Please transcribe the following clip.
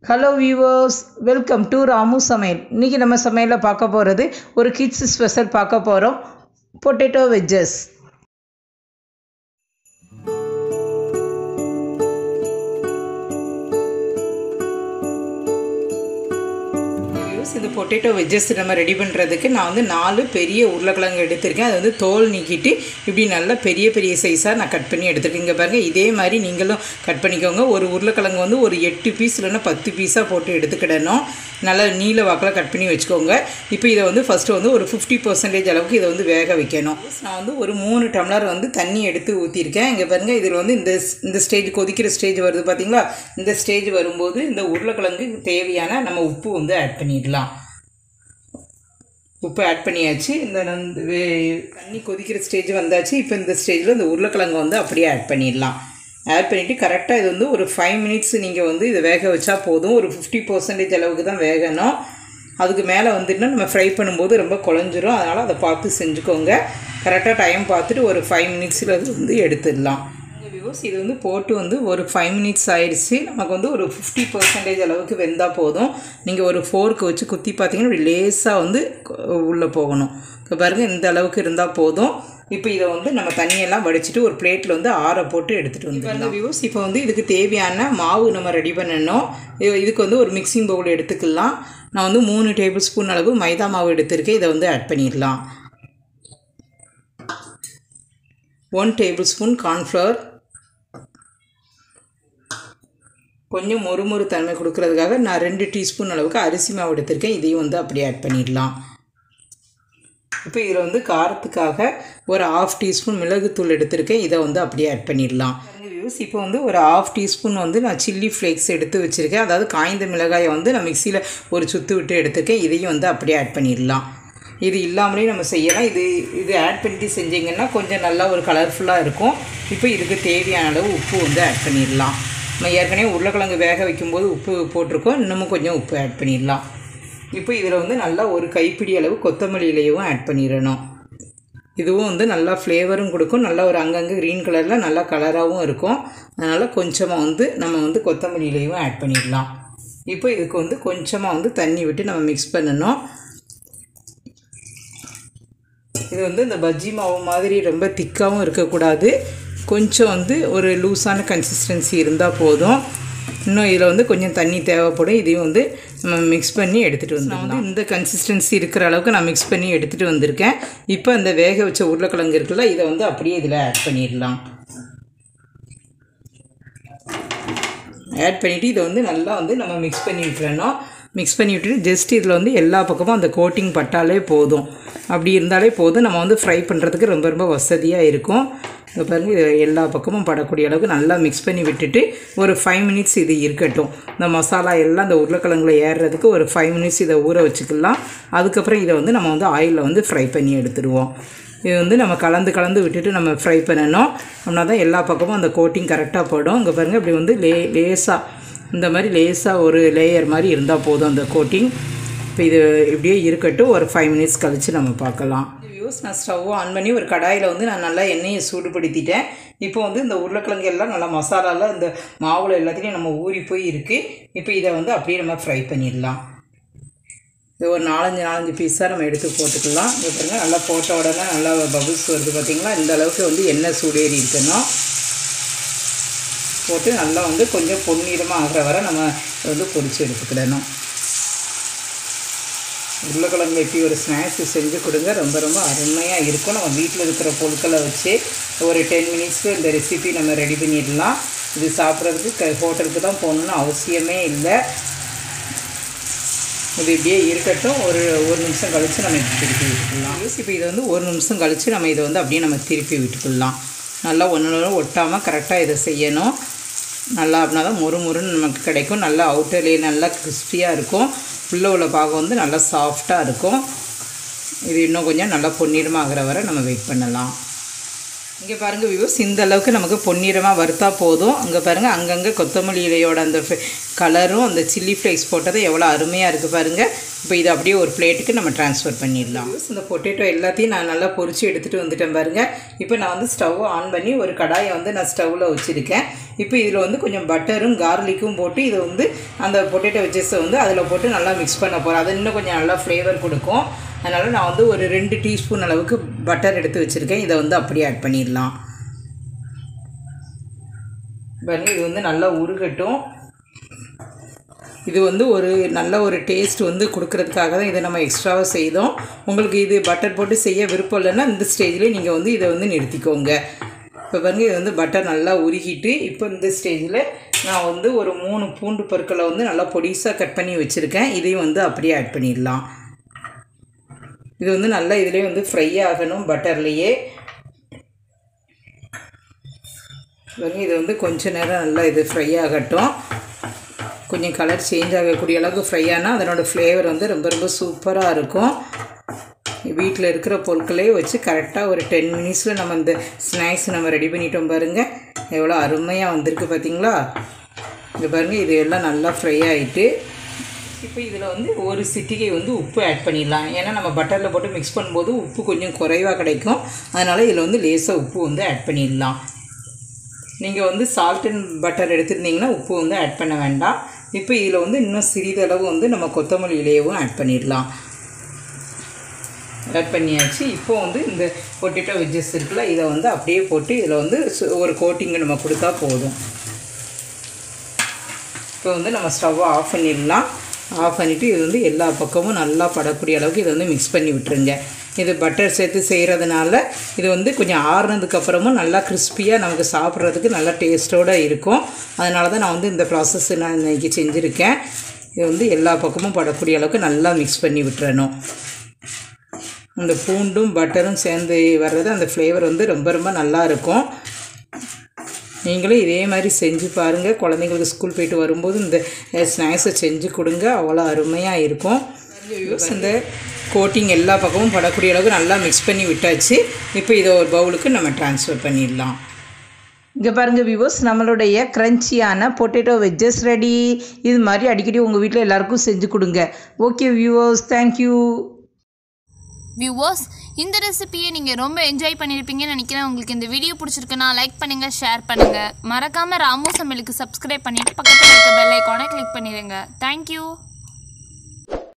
hello viewers welcome to Ramu சமையல் இன்றைக்கி நம்ம சமையலில் பார்க்க போகிறது ஒரு கிட்ஸ் ஸ்பெஷல் பார்க்க போகிறோம் பொட்டேட்டோ வெஜ்ஜஸ் இந்த பொட்டேட்டோ வெஜ்ஜஸ் நம்ம ரெடி பண்ணுறதுக்கு நான் வந்து நாலு பெரிய உருளைக்கிழங்கு எடுத்திருக்கேன் அது வந்து தோல் நீக்கிட்டு இப்படி நல்லா பெரிய பெரிய சைஸாக நான் கட் பண்ணி எடுத்துருக்கேன் இங்கே பாருங்கள் இதே மாதிரி நீங்களும் கட் பண்ணிக்கோங்க ஒரு உருளைக்கிழங்கு வந்து ஒரு எட்டு பீஸ் இல்லைன்னா பத்து பீஸாக போட்டு எடுத்துக்கிடணும் நல்லா நீல வாக்கில் கட் பண்ணி வச்சுக்கோங்க இப்போ இதை வந்து ஃபஸ்ட்டு வந்து ஒரு ஃபிஃப்டி பர்சன்டேஜ் அளவுக்கு இதை வந்து வேக வைக்கணும் நான் வந்து ஒரு மூணு டம்ளர் வந்து தண்ணி எடுத்து ஊற்றிருக்கேன் இங்கே பாருங்கள் இதில் வந்து இந்த இந்த ஸ்டேஜ் கொதிக்கிற ஸ்டேஜ் வருது பார்த்தீங்களா இந்த ஸ்டேஜ் வரும்போது இந்த உருளைக்கிழங்கு தேவையான நம்ம உப்பு வந்து ஆட் பண்ணிடலாம் உப்பு ஆட் பண்ணியாச்சு இந்த நந்து வே- தண்ணி கொதிக்கிற ஸ்டேஜ் வந்தாச்சு இப்போ இந்த ஸ்டேஜில் இந்த உருளைக்கிழங்கு வந்து அப்படியே ஆட் பண்ணிடலாம் ஆட் பண்ணிவிட்டு கரெக்டாக இது வந்து ஒரு ஃபைவ் மினிட்ஸ் நீங்கள் வந்து இதை வேக வச்சா போதும் ஒரு ஃபிஃப்டி பர்சன்டேஜ் அளவுக்கு தான் வேகணும் அதுக்கு மேலே வந்துட்டுனா நம்ம ஃப்ரை பண்ணும்போது ரொம்ப குழஞ்சிரும் அதனால் அதை பார்த்து செஞ்சுக்கோங்க கரெக்டாக டைம் பார்த்துட்டு ஒரு ஃபைவ் மினிட்ஸில் அது வந்து எடுத்துடலாம் வியூஸ் இது வந்து போட்டு வந்து ஒரு ஃபைவ் மினிட்ஸ் ஆயிடுச்சு நமக்கு வந்து ஒரு ஃபிஃப்டி பர்சன்டேஜ் அளவுக்கு வெந்தால் போதும் நீங்கள் ஒரு ஃபோர்க்கு வச்சு குத்தி பார்த்தீங்கன்னா இப்படி லேசாக வந்து உள்ளே போகணும் இப்போ பாருங்கள் இந்த அளவுக்கு இருந்தால் போதும் இப்போ இதை வந்து நம்ம தண்ணியெல்லாம் வடிச்சிட்டு ஒரு பிளேட்டில் வந்து ஆற போட்டு எடுத்துகிட்டு வந்து பாருங்கள் வியூஸ் இப்போ வந்து இதுக்கு தேவையான மாவு நம்ம ரெடி பண்ணணும் இது- இதுக்கு வந்து ஒரு மிக்சிங் பவுல் எடுத்துக்கலாம் நான் வந்து மூணு டேபிள் ஸ்பூன் அளவு மைதா மாவு எடுத்திருக்கேன் இதை வந்து ஆட் பண்ணிடலாம் ஒன் டேபிள் ஸ்பூன் கார்ன்ஃப்ளவர் கொஞ்சம் மொறுமொறு தன்மை கொடுக்கறதுக்காக நான் ரெண்டு டீஸ்பூன் அளவுக்கு அரிசி மாவு எடுத்திருக்கேன் இதையும் வந்து அப்படியே ஆட் பண்ணிடலாம் இப்போ இதில் வந்து காரத்துக்காக ஒரு ஆஃப் டீஸ்பூன் மிளகுத்தூள் எடுத்திருக்கேன் இதை வந்து அப்படியே ஆட் பண்ணிடலாம் வியூஸ் இப்போ வந்து ஒரு ஆஃப் டீஸ்பூன் வந்து நான் சில்லி ஃப்ளேக்ஸ் எடுத்து வச்சுருக்கேன் அதாவது காய்ந்த மிளகாயை வந்து நான் மிக்சியில் ஒரு சுத்து விட்டு எடுத்திருக்கேன் இதையும் வந்து அப்படியே ஆட் பண்ணிடலாம் இது இல்லாமலே நம்ம செய்யலாம் இது இது ஆட் பண்ணிட்டு செஞ்சீங்கன்னா கொஞ்சம் நல்லா ஒரு கலர்ஃபுல்லாக இருக்கும் இப்போ இதுக்கு தேவையான அளவு உப்பு வந்து ஆட் பண்ணிடலாம் நம்ம ஏற்கனவே உருளைக்கிழங்கு வேக வைக்கும்போது உப்பு போட்டிருக்கோம் இன்னமும் கொஞ்சம் உப்பு ஆட் பண்ணிடலாம் இப்போ இதில் வந்து நல்லா ஒரு கைப்பிடி அளவு கொத்தமல்லி இலையும் ஆட் பண்ணிடணும் இதுவும் வந்து நல்லா ஃப்ளேவரும் கொடுக்கும் நல்லா ஒரு அங்கங்கே க்ரீன் கலரில் நல்லா கலராகவும் இருக்கும் அதனால் கொஞ்சமாக வந்து நம்ம வந்து கொத்தமல்லி இலையும் ஆட் பண்ணிடலாம் இப்போ இதுக்கு வந்து கொஞ்சமாக வந்து தண்ணி விட்டு நம்ம மிக்ஸ் பண்ணணும் இது வந்து இந்த பஜ்ஜி மாவு மாதிரி ரொம்ப திக்காகவும் இருக்கக்கூடாது கொஞ்சம் வந்து ஒரு லூஸான கன்சிஸ்டன்சி இருந்தால் போதும் இன்னும் இதில் வந்து கொஞ்சம் தண்ணி தேவைப்படும் இதையும் வந்து நம்ம மிக்ஸ் பண்ணி எடுத்துகிட்டு வந்து நான் வந்து இந்த கன்சிஸ்டன்சி இருக்கிற அளவுக்கு நான் மிக்ஸ் பண்ணி எடுத்துகிட்டு வந்திருக்கேன் இப்போ இந்த வேக வச்ச உருளைக்கிழங்கு இருக்குல்ல இதை வந்து அப்படியே இதில் ஆட் பண்ணிடலாம் ஆட் பண்ணிவிட்டு இதை வந்து நல்லா வந்து நம்ம மிக்ஸ் பண்ணி விட்டுறணும் மிக்ஸ் பண்ணி விட்டுட்டு ஜஸ்ட் இதில் வந்து எல்லா பக்கமும் அந்த கோட்டிங் பட்டாலே போதும் அப்படி இருந்தாலே போதும் நம்ம வந்து ஃப்ரை பண்ணுறதுக்கு ரொம்ப ரொம்ப வசதியாக இருக்கும் இங்க பாருங்க இது எல்லா பக்கமும் படக்கூடிய அளவுக்கு நல்லா மிக்ஸ் பண்ணி விட்டுட்டு ஒரு ஃபைவ் மினிட்ஸ் இது இருக்கட்டும் இந்த மசாலா எல்லாம் இந்த உருளைக்கிழங்குல ஏறுறதுக்கு ஒரு ஃபைவ் மினிட்ஸ் இதை ஊற வச்சுக்கலாம் அதுக்கப்புறம் இதை வந்து நம்ம வந்து ஆயிலில் வந்து ஃப்ரை பண்ணி எடுத்துருவோம் இது வந்து நம்ம கலந்து கலந்து விட்டுட்டு நம்ம ஃப்ரை பண்ணணும் அப்படின்னா தான் எல்லா பக்கமும் அந்த கோட்டிங் கரெக்டாக போடும் இங்கே பாருங்கள் இப்படி வந்து லே லேசாக இந்த மாதிரி லேசாக ஒரு லேயர் மாதிரி இருந்தால் போதும் அந்த கோட்டிங் இப்போ இது இப்படியே இருக்கட்டும் ஒரு ஃபைவ் மினிட்ஸ் கழித்து நம்ம பார்க்கலாம் வியூஸ் நான் ஸ்டவ் ஆன் பண்ணி ஒரு கடாயில் வந்து நான் நல்லா எண்ணெயை சூடுபடுத்திட்டேன் இப்போ வந்து இந்த உருளைக்கிழங்கு எல்லாம் நல்லா மசாலாலாம் இந்த மாவுல எல்லாத்தையும் நம்ம ஊறி போய் இருக்குது இப்போ இதை வந்து அப்படியே நம்ம ஃப்ரை பண்ணிடலாம் இது ஒரு நாலஞ்சு நாலஞ்சு பீஸாக நம்ம எடுத்து போட்டுக்கலாம் இது பாருங்க நல்லா போட்ட உடனே நல்லா பபுள்ஸ் வருது பார்த்தீங்களா இந்த அளவுக்கு வந்து எண்ணெய் சூடேறி இருக்கணும் போட்டு நல்லா வந்து கொஞ்சம் பொன்னிறமாக ஆகிற வரை நம்ம இதை வந்து பொரிச்சு எடுத்துக்கிடணும் உருளைக்கிழங்கு எப்படி ஒரு ஸ்நாக்ஸ் செஞ்சு கொடுங்க ரொம்ப ரொம்ப அருமையாக இருக்கும் நம்ம வீட்டில் இருக்கிற பொருட்களை வச்சு ஒரு டென் மினிட்ஸில் இந்த ரெசிபி நம்ம ரெடி பண்ணிடலாம் இது சாப்பிட்றதுக்கு க ஹோட்டலுக்கு தான் போகணுன்னு அவசியமே இல்லை இது இப்படியே இருக்கட்டும் ஒரு ஒரு நிமிஷம் கழித்து நம்ம இப்படி திருப்பி விட்டுக்கலாம் இப்போ இதை வந்து ஒரு நிமிஷம் கழித்து நம்ம இதை வந்து அப்படியே நம்ம திருப்பி விட்டுக்கலாம் நல்லா ஒன்று ஒட்டாமல் கரெக்டாக இதை செய்யணும் நல்லா அப்படின்னா தான் மொறு மொறுன்னு நமக்கு கிடைக்கும் நல்லா அவுட்டர்லேயே நல்லா கிறிஸ்பியாக இருக்கும் உள்ளே உள்ள பாகம் வந்து நல்லா சாஃப்டாக இருக்கும் இது இன்னும் கொஞ்சம் நல்லா பொன்னிறமாக ஆகிற வரை நம்ம வெயிட் பண்ணலாம் இங்கே பாருங்கள் வியூஸ் இந்த அளவுக்கு நமக்கு பொன்னிறமாக வறுத்தா போதும் அங்கே பாருங்கள் அங்கங்கே கொத்தமல்லி இலையோட அந்த கலரும் அந்த சில்லி ஃப்ளேக்ஸ் போட்டது எவ்வளோ அருமையாக இருக்குது பாருங்கள் இப்போ இதை அப்படியே ஒரு பிளேட்டுக்கு நம்ம ட்ரான்ஸ்ஃபர் பண்ணிடலாம் இந்த பொட்டேட்டோ எல்லாத்தையும் நான் நல்லா பொரிச்சு எடுத்துகிட்டு வந்துட்டேன் பாருங்கள் இப்போ நான் வந்து ஸ்டவ் ஆன் பண்ணி ஒரு கடாயை வந்து நான் ஸ்டவ்வில் வச்சுருக்கேன் இப்போ இதில் வந்து கொஞ்சம் பட்டரும் கார்லிக்கும் போட்டு இதை வந்து அந்த பொட்டேட்டோ வெஜ்ஜஸை வந்து அதில் போட்டு நல்லா மிக்ஸ் பண்ண போகிறேன் அது இன்னும் கொஞ்சம் நல்லா ஃப்ளேவர் கொடுக்கும் அதனால் நான் வந்து ஒரு ரெண்டு டீஸ்பூன் அளவுக்கு பட்டர் எடுத்து வச்சுருக்கேன் இதை வந்து அப்படியே ஆட் பண்ணிடலாம் பாருங்க இது வந்து நல்லா உருகட்டும் இது வந்து ஒரு நல்ல ஒரு டேஸ்ட் வந்து கொடுக்கறதுக்காக தான் இதை நம்ம எக்ஸ்ட்ராவாக செய்தோம் உங்களுக்கு இது பட்டர் போட்டு செய்ய விருப்பம் இல்லைன்னா இந்த ஸ்டேஜ்லேயே நீங்கள் வந்து இதை வந்து நிறுத்திக்கோங்க இப்போ பாருங்க இது வந்து பட்டர் நல்லா உருகிட்டு இப்போ இந்த ஸ்டேஜில் நான் வந்து ஒரு மூணு பூண்டு பற்களை வந்து நல்லா பொடிசாக கட் பண்ணி வச்சுருக்கேன் இதையும் வந்து அப்படியே ஆட் பண்ணிடலாம் இது வந்து நல்லா இதுலேயே வந்து ஃப்ரை ஆகணும் பட்டர்லேயே பாருங்க இது வந்து கொஞ்ச நேரம் நல்லா இது ஃப்ரை ஆகட்டும் கொஞ்சம் கலர் சேஞ்ச் ஆகக்கூடிய அளவுக்கு ஃப்ரை ஆனால் அதனோட ஃப்ளேவர் வந்து ரொம்ப ரொம்ப சூப்பராக இருக்கும் வீட்டில் இருக்கிற பொருட்களே வச்சு கரெக்டாக ஒரு டென் மினிட்ஸில் நம்ம இந்த ஸ்நாக்ஸ் நம்ம ரெடி பண்ணிட்டோம் பாருங்கள் எவ்வளோ அருமையாக வந்திருக்கு பார்த்தீங்களா இங்கே பாருங்கள் இது எல்லாம் நல்லா ஃப்ரை ஆகிட்டு இப்போ இதில் வந்து ஒரு சிட்டிகை வந்து உப்பு ஆட் பண்ணிடலாம் ஏன்னா நம்ம பட்டரில் போட்டு மிக்ஸ் பண்ணும்போது உப்பு கொஞ்சம் குறைவாக கிடைக்கும் அதனால் இதில் வந்து லேசாக உப்பு வந்து ஆட் பண்ணிடலாம் நீங்கள் வந்து சால்ட் அண்ட் பட்டர் எடுத்துருந்தீங்கன்னா உப்பு வந்து ஆட் பண்ண வேண்டாம் இப்போ இதில் வந்து இன்னும் சிறிதளவு வந்து நம்ம கொத்தமல்லி இலையவும் ஆட் பண்ணிடலாம் ஆட் பண்ணியாச்சு இப்போ வந்து இந்த பொட்டேட்டோ வெஜ்ஜஸ் இருக்குல்ல இதை வந்து அப்படியே போட்டு இதில் வந்து சு- ஒரு கோட்டிங் நம்ம கொடுத்தா போதும் இப்போ வந்து நம்ம ஸ்டவ்வை ஆஃப் பண்ணிடலாம் ஆஃப் பண்ணிவிட்டு இது வந்து எல்லா பக்கமும் நல்லா படக்கூடிய அளவுக்கு இதை வந்து மிக்ஸ் பண்ணி விட்டுருங்க இது பட்டர் சேர்த்து செய்கிறதுனால இது வந்து கொஞ்சம் ஆறுனதுக்கு அப்புறமும் நல்லா கிறிஸ்பியாக நமக்கு சாப்பிட்றதுக்கு நல்லா டேஸ்ட்டோடு இருக்கும் அதனால தான் நான் வந்து இந்த ப்ராசஸ் நான் இன்றைக்கி செஞ்சுருக்கேன் இது வந்து எல்லா பக்கமும் படக்கூடிய அளவுக்கு நல்லா மிக்ஸ் பண்ணி விட்டுறணும் இந்த பூண்டும் பட்டரும் சேர்ந்து வர்றது அந்த ஃப்ளேவர் வந்து ரொம்ப ரொம்ப நல்லா இருக்கும் நீங்களும் இதே மாதிரி செஞ்சு பாருங்கள் குழந்தைங்களுக்கு ஸ்கூல் போயிட்டு வரும்போது இந்த ஸ்நாக்ஸை செஞ்சு கொடுங்க அவ்வளோ அருமையாக இருக்கும் வியூஸ் இந்த கோட்டிங் எல்லா பக்கமும் படக்கூடிய அளவுக்கு நல்லா மிக்ஸ் பண்ணி விட்டாச்சு இப்போ இதை ஒரு பவுலுக்கு நம்ம ட்ரான்ஸ்ஃபர் பண்ணிடலாம் இங்கே பாருங்கள் வியூவர்ஸ் நம்மளுடைய க்ரன்ச்சியான பொட்டேட்டோ வெஜ்ஜஸ் ரெடி இது மாதிரி அடிக்கடி உங்கள் வீட்டில் எல்லாருக்கும் செஞ்சு கொடுங்க ஓகே வியூவர்ஸ் தேங்க்யூ வியூவர்ஸ் இந்த ரெசிபியை நீங்கள் ரொம்ப என்ஜாய் பண்ணியிருப்பீங்கன்னு நினைக்கிறேன் உங்களுக்கு இந்த வீடியோ பிடிச்சிருக்குன்னா லைக் பண்ணுங்கள் ஷேர் பண்ணுங்கள் மறக்காமல் ராமு சமையலுக்கு சப்ஸ்கிரைப் பண்ணிவிட்டு பக்கத்தில் இருக்க பெல் ஐக்கானை கிளிக் பண்ணிடுங்க தேங்க்யூ